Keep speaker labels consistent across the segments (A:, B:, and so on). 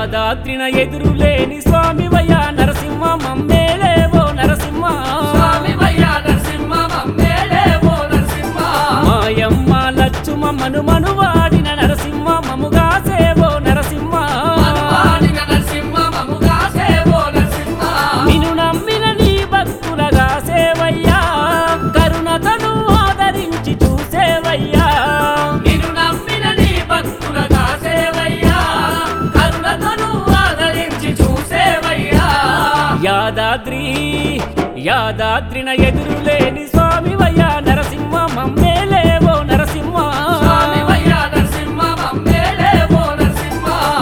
A: యాదాద్రిన ఎదురులేని స్వామి వయ్యా నరసింహ మమ్మేలేవో నరసింహ
B: స్వామి వయ్యా నరసింహ మమ్మేలేవో నరసింహ
A: మాయమ్మ లచ్చుమమ్మను మనువాడిన నరసింహ మముగా సేవో నరసింహ
B: మనువాడిన నరసింహ మముగా సేవో నరసింహ
A: నిన్ను నమ్మిన నీ భక్తులగా సేవయ్యా కరుణతను ఆదరించి చూసేవయ్యా
B: నిన్ను నమ్మిన నీ భక్తులగా సేవయ్యా కరుణతను ఆదరించి చూసేవయ్యా
A: యాదాద్రి యాదాద్రిన ఎదురులేని స్వామి వయ్యా నరసింహ మమ్మేలేవో నరసింహ
B: స్వామి వయ్యా నరసింహ మమ్మేలేవో నరసింహ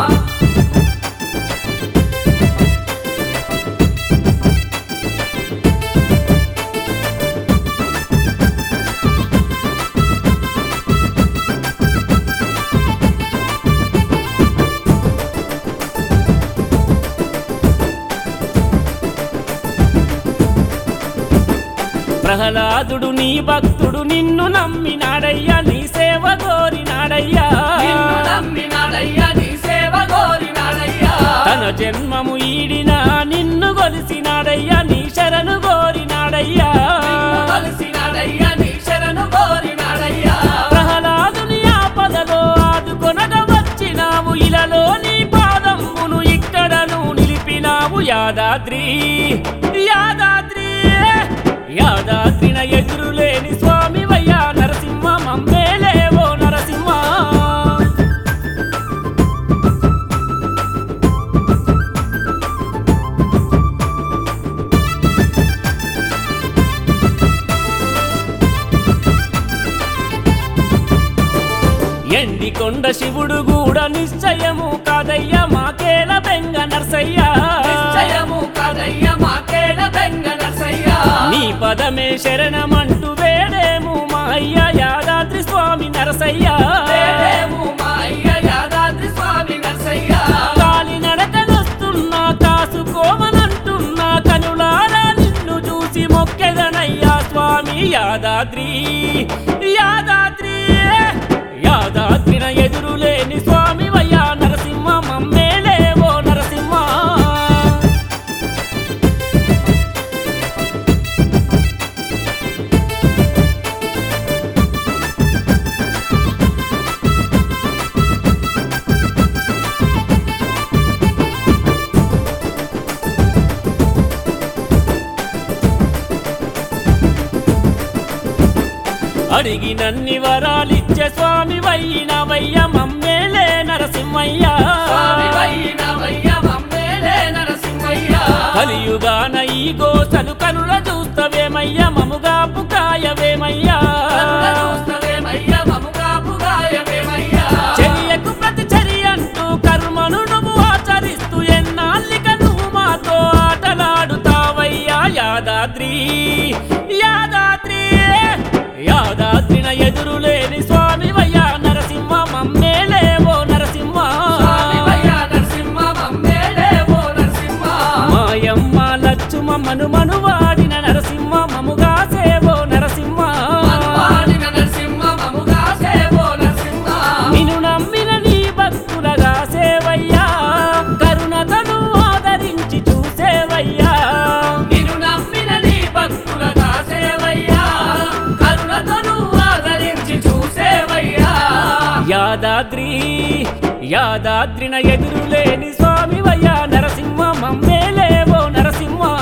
A: ప్రహ్లాదుడు నీ భక్తుడు నిన్ను నమ్మినాడయ్యా నీ సేవ కోరినాడయ్యా
B: నిన్ను నమ్మినాడయ్యా నీ సేవ కోరినాడయ్యా
A: తన జన్మము ఈడిన నిన్ను గొలిసినాడయ్యా నీ శరణు కోరినాడయ్యా
B: నిన్ను కొలిసినాడయ్యా నీ శరణు కోరినాడయ్యా
A: ప్రహ్లాదుని ఆపదలో ఆదుకొనగా వచ్చినావు ఇలలో నీ పాదమును ఇక్కడను నిలిపినావు యాదాద్రి యాదాద్రి యాదాద్రిన ఎదురులేని స్వామి వయ్యా నరసింహ మమ్మేలేవో నరసింహ ఎండి కొండ శివుడు కూడా నిశ్చయము కాదయ్యా మాకేల బెంగ నర్సయ్యా
B: నిశ్చయము కాదయ్యా మాకేడ బెంగ నరసయ్యా
A: నీ పదమే శరణమంటూ వేడేము మా అయ్య యాదాద్రి స్వామి నరసయ్యా
B: వేడేము మా అయ్య యాదాద్రి స్వామి నరసయ్యా
A: కాలి నడకనొస్తున్నా కాసుకోమనంటున్నా కనులారా నిన్ను చూసి మొక్కెదనయ్యా స్వామి యాదాద్రి యాదాద్రి యాదాద్రిన ఎదురులేని స్వామి వయ్యా నరసింహ మమ్మేలేవో నరసింహ అడిగినన్ని వరాలిచ్చే స్వామి వయ్యినవయ్య మమ్మేలే నరసింహయ్య
B: స్వామి వైనవయ్య మమ్మేలే నరసింహయ్య
A: కలియుగాన ఈ గోసలు కనుల చూస్తవేమయ్య మముగా పుకాయవేమయ్యా
B: కన్న చూస్తవేమయ్య మముగా పుగాయవేమయ్యా
A: చర్యకు ప్రతి చర్య అంటూ కర్మను నువ్వు ఆచరిస్తూ ఎన్నాళ్ళిక నువ్వు మాతో ఆటలాడుతావయ్యా యాదాద్రి యాదాద్రి యాదాద్రిన ఎదురులేని స్వామి వయ్యా నరసింహ మమ్మేలేవో నరసింహ
B: స్వామి వయ్య నరసింహ మమ్మేలేవో నరసింహ
A: మాయమ్మ లచ్చుమమ్మను మనువాడిన నరసింహ మముగా సేవో నరసింహ
B: మనువాడిన నరసింహ మముగా సేవో నరసింహ
A: నిన్ను నమ్మిన నీ భక్తులగా సేవయ్యా కరుణతను ఆదరించి చూసేవయ్యా
B: నిన్ను నమ్మిన నీ భక్తులగా సేవయ్యా కరుణతను ఆదరించి చూసేవయ్యా
A: యాదాద్రి యాదాద్రిన ఎదురులేని స్వామి వయ్యా నరసింహ మమ్మేలేవో నరసింహ